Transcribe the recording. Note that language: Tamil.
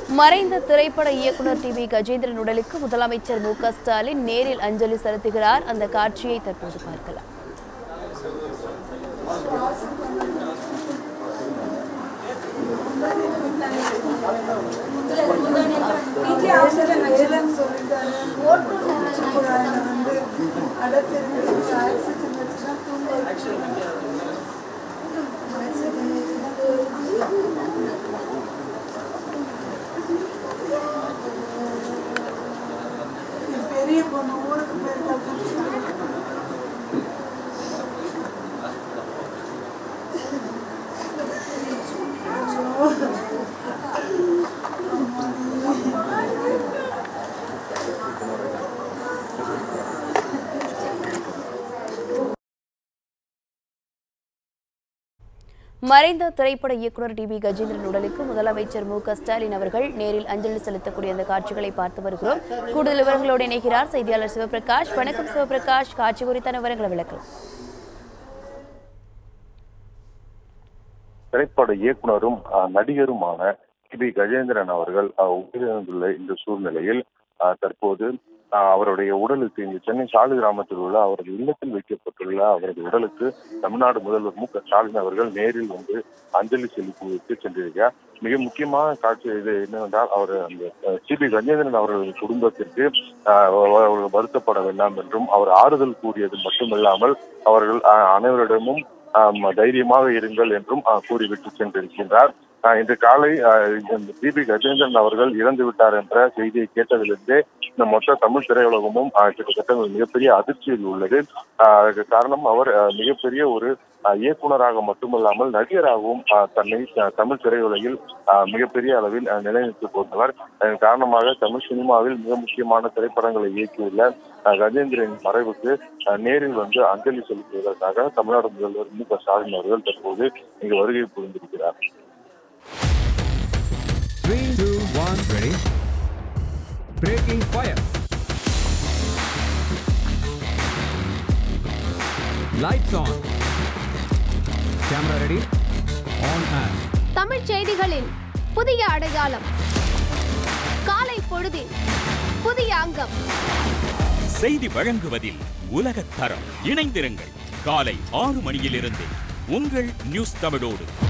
மறைந்த திரைப்பட இயக்குனர் டி வி கஜேந்திரன் உடலுக்கு முதலமைச்சர் மு க ஸ்டாலின் நேரில் அஞ்சலி செலுத்துகிறார் அந்த காட்சியை தற்போது பார்க்கலாம் வீட்லயே ஆக்சிஜன் வச்சிடலன்னு சொல்லிட்டாரு அப்புறம் அதை வந்து அடைச்சிருக்கு ஆக்சிஜன் வச்சுனா தூங்க பெரிய பொண்ணு ஊருக்கு போயிருக்கா மறைந்த திரைப்பட இயக்குனர் டி வி கஜேந்திரன் உடலுக்கு முதலமைச்சர் மு க ஸ்டாலின் அவர்கள் நேரில் அஞ்சலி செலுத்தக்கூடிய அந்த காட்சிகளை பார்த்து வருகிறோம் கூடுதல் விவரங்களோடு இணைகிறார் செய்தியாளர் சிவபிரகாஷ் வணக்கம் சிவபிரகாஷ் காட்சி குறித்தான விவரங்களை விளக்கலாம் திரைப்பட இயக்குனரும் அஹ், நடிகருமான டி பி கஜேந்திரன் அவர்கள் அஹ், உயிரிழந்துள்ள இந்த சூழ்நிலையில் அஹ், தற்போது அஹ், அவருடைய உடலுக்கு இங்கு சென்னை சாலு கிராமத்தில் உள்ள அவரது இல்லத்தில் வைக்கப்பட்டுள்ள அவரது உடலுக்கு தமிழ்நாடு முதல்வர் மு க ஸ்டாலின் அவர்கள் நேரில் வந்து அஞ்சலி செலுத்திவிட்டு சென்றிருக்கிறார் மிக முக்கியமான காட்சி இது என்னவென்றால் அவர் அந்த சி பி கஜேந்திரன் அவர்களின் குடும்பத்திற்கு அஹ், அவர்கள் வருத்தப்பட வேண்டாம் என்றும் அவர் ஆறுதல் கூறியது மட்டுமில்லாமல் அவர்கள் அஹ், அனைவரிடமும் ஆம், தைரியமாக இருங்கள் என்றும் ஆ, கூறிவிட்டு சென்றிருக்கின்றார் ஆ, இன்று காலை டிபி கஜேந்திரன் அவர்கள் இறந்து விட்டார் என்ற செய்தியை கேட்டதிலிருந்தே இந்த மொத்த தமிழ் திரையுலகமும் ஆ, கிட்டத்தட்ட ஒரு மிகப்பெரிய அதிர்ச்சியில் உள்ளது ஆ, அதற்கு காரணம் அவர் ஆ, மிகப்பெரிய ஒரு ஆ, இயக்குனராக மட்டுமல்லாமல் நடிகராகவும் ஆ, தன்னை ஆ, தமிழ் திரையுலகில் ஆ, மிகப்பெரிய அளவில் ஆ, நிலைநிறுத்திக் கொண்டவர் அதன் காரணமாக தமிழ் சினிமாவில் மிக முக்கியமான திரைப்படங்களை இயக்கியுள்ள ஆ, கஜேந்திரனின் மறைவுக்கு ஆ, நேரில் வந்து அஞ்சலி செலுத்துவதற்காக தமிழ்நாடு முதல்வர் மு க ஸ்டாலின் அவர்கள் தற்போது இங்கு வருகை புரிந்திருக்கிறார் Three, two, one, ready. Breaking fire. Lights on. Camera ready. On and. தமிழ்ச் செய்திகளின் புதிய அடையாளம் காலை பொழுதின் புதிய அங்கம் செய்தி வழங்குவதில் உலகத் தரம் இணைந்திருங்கள் காலை ஆறு மணியிலிருந்து உங்கள் நியூஸ் தமிழோடு